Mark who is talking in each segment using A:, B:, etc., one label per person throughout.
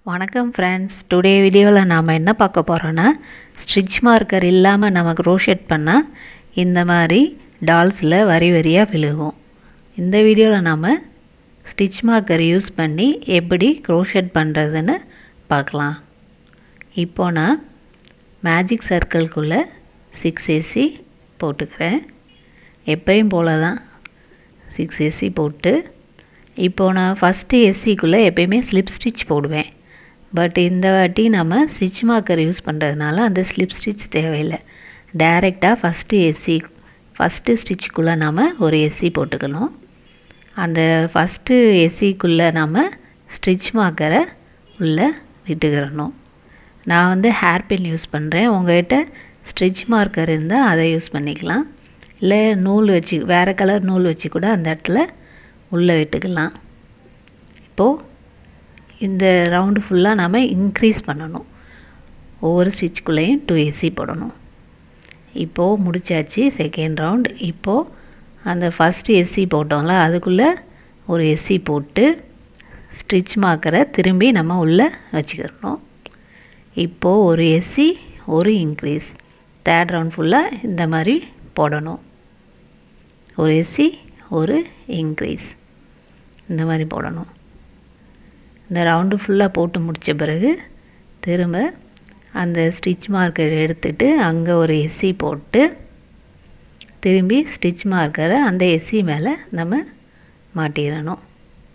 A: வணக்கம் friends today வீடியோவில் நாம் என்ன பார்க்க போகிறோன்னா ஸ்ட்ரிச் மார்க்கர் இல்லாமல் நம்ம க்ரோஷெட் பண்ணால் இந்த மாதிரி டால்ஸில் வரி வரியாக விழுகும் இந்த வீடியோவில் நாம் ஸ்டிச் மார்க்கர் யூஸ் பண்ணி எப்படி க்ரோஷெட் பண்ணுறதுன்னு பார்க்கலாம் இப்போ நான் மேஜிக் சர்க்கிள்குள்ளே சிக்ஸ் ஏசி போட்டுக்கிறேன் எப்பயும் போல தான் சிக்ஸ் ஏசி போட்டு இப்போது நான் ஃபஸ்ட்டு எஸ்சிக்குள்ளே எப்பயுமே ஸ்லிப் ஸ்டிச் போடுவேன் பட் இந்த வாட்டி நம்ம ஸ்டிச் மார்க்கர் யூஸ் பண்ணுறதுனால அந்த ஸ்லிப் ஸ்டிச் தேவையில்லை டைரெக்டாக ஃபஸ்ட்டு எஸ்சி ஃபஸ்ட்டு ஸ்டிச்சுக்குள்ளே நாம் ஒரு எஸ்சி போட்டுக்கணும் அந்த ஃபஸ்ட்டு எஸ்சிக்குள்ளே நம்ம ஸ்டிச் மார்க்கரை உள்ளே விட்டுக்கிறணும் நான் வந்து ஹேர் பின் யூஸ் பண்ணுறேன் உங்கள்கிட்ட ஸ்டிச் மார்க்கர் இருந்தால் அதை யூஸ் பண்ணிக்கலாம் இல்லை நூல் வச்சு வேறு கலர் நூல் வச்சு கூட அந்த இடத்துல உள்ளே விட்டுக்கலாம் இப்போது இந்த ரவுண்டு ஃபுல்லாக நாம் இன்க்ரீஸ் பண்ணணும் ஒவ்வொரு ஸ்டிச்சுக்குள்ளேயும் டூ ஏசி போடணும் இப்போது முடிச்சாச்சு செகண்ட் ரவுண்ட் இப்போது அந்த ஃபஸ்ட்டு எஸ்சி போட்டோம்ல அதுக்குள்ளே ஒரு எஸ்சி போட்டு ஸ்டிச் மார்க்கரை திரும்பி நம்ம உள்ளே வச்சுக்கிறணும் இப்போது ஒரு எஸ்சி ஒரு இன்க்ரீஸ் தேர்ட் ரவுண்ட் ஃபுல்லாக இந்த மாதிரி போடணும் ஒரு எஸ்சி ஒரு இன்க்ரீஸ் இந்த மாதிரி போடணும் இந்த ரவுண்டு ஃபுல்லாக போட்டு முடித்த பிறகு திரும்ப அந்த ஸ்டிச் மார்க்கர் எடுத்துகிட்டு அங்கே ஒரு எஸ்சி போட்டு திரும்பி ஸ்டிச் மார்க்கரை அந்த எஸ்சி மேலே நம்ம மாட்டிடணும்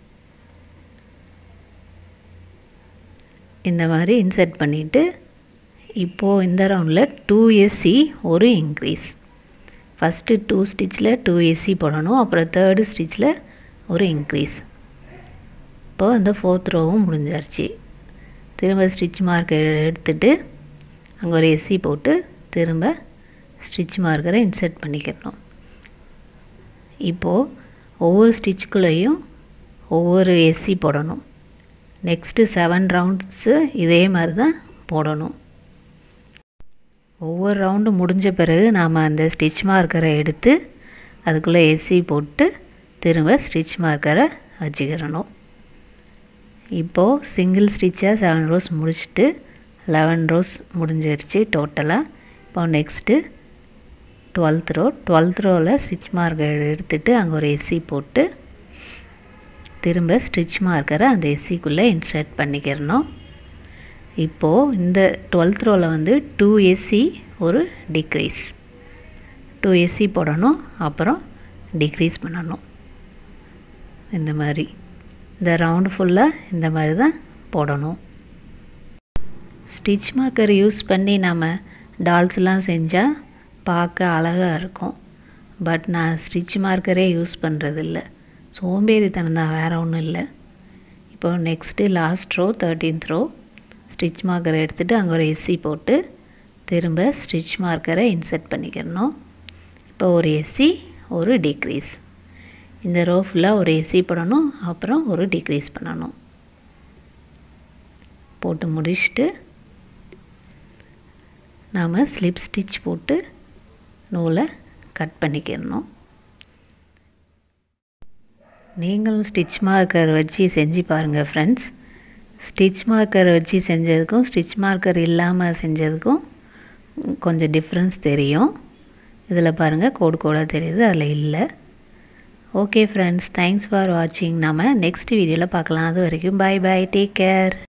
A: இந்த மாதிரி இன்சர்ட் பண்ணிவிட்டு இப்போது இந்த ரவுண்டில் டூ எஸ்சி ஒரு இன்க்ரீஸ் ஃபஸ்ட்டு டூ ஸ்டிச்சில் டூ ஏசி போடணும் அப்புறம் தேர்டு ஸ்டிச்சில் ஒரு இன்க்ரீஸ் இப்போ அந்த ஃபோர்த் ரோவும் முடிஞ்சிருச்சு திரும்ப ஸ்டிச் மார்க்கர் எடுத்துகிட்டு அங்கே ஒரு எஸ்சி போட்டு திரும்ப ஸ்டிச் மார்க்கரை இன்சர்ட் பண்ணிக்கிறணும் இப்போது ஒவ்வொரு ஸ்டிச்சுக்குள்ளேயும் ஒவ்வொரு எஸ்சி போடணும் நெக்ஸ்ட்டு செவன் ரவுண்ட்ஸு இதே மாதிரி தான் போடணும் ஒவ்வொரு ரவுண்டு முடிஞ்ச பிறகு நாம் அந்த ஸ்டிச் மார்க்கரை எடுத்து அதுக்குள்ளே எஸ்சி போட்டு திரும்ப ஸ்டிச் மார்க்கரை வச்சுக்கிறணும் இப்போது சிங்கிள் ஸ்டிச்சாக செவன் ரோஸ் முடிச்சுட்டு லெவன் ரோஸ் முடிஞ்சிருச்சு டோட்டலாக இப்போ நெக்ஸ்ட்டு டுவெல்த் ரோ டுவெல்த் ரோவில் ஸ்டிச் மார்க்கர் எடுத்துகிட்டு அங்கே ஒரு எஸ்சி போட்டு திரும்ப ஸ்டிச் மார்க்கரை அந்த எஸ்சிக்குள்ளே இன்சர்ட் பண்ணிக்கிறணும் இப்போது இந்த டுவெல்த் ரோவில் வந்து டூ எஸ்சி ஒரு டிக்ரீஸ் டூ எஸ்சி போடணும் அப்புறம் டிக்ரீஸ் பண்ணணும் இந்த மாதிரி இந்த ரவுண்டு ஃபுல்லாக இந்த மாதிரி தான் போடணும் ஸ்டிச் மார்க்கர் யூஸ் பண்ணி நம்ம டால்ஸ்லாம் செஞ்சால் பார்க்க அழகாக இருக்கும் பட் நான் ஸ்டிச் மார்க்கரே யூஸ் பண்ணுறதில்ல சோம்பேறித்தனம் தான் வேறு ஒன்றும் இல்லை இப்போ next last row thirteenth row stitch மார்க்கரை எடுத்துகிட்டு அங்கே ஒரு எஸ்சி போட்டு திரும்ப ஸ்டிச் மார்க்கரை இன்சர்ட் பண்ணிக்கிறணும் இப்போ ஒரு எஸ்சி ஒரு டிக்ரீஸ் இந்த ரோ ஃபுல்லாக ஒரு எஸ்சி போடணும் அப்புறம் ஒரு டிக்ரீஸ் பண்ணணும் போட்டு முடிச்சுட்டு நாம் ஸ்லிப் ஸ்டிச் போட்டு நூலை கட் பண்ணிக்கிறணும் நீங்களும் ஸ்டிச் மார்க்கர் வச்சு செஞ்சு பாருங்கள் ஃப்ரெண்ட்ஸ் ஸ்டிச் மார்க்கர் வச்சு செஞ்சதுக்கும் ஸ்டிச் மார்க்கர் இல்லாமல் செஞ்சதுக்கும் கொஞ்சம் டிஃப்ரென்ஸ் தெரியும் இதில் பாருங்கள் கோடு கோடாக தெரியுது அதில் இல்லை ஓகே ஃப்ரெண்ட்ஸ் தேங்க்ஸ் ஃபார் வாட்சிங் நம்ம நெக்ஸ்ட் வீடியோவில் பார்க்கலாம் அது வரைக்கும் பாய் பாய் டேக் கேர்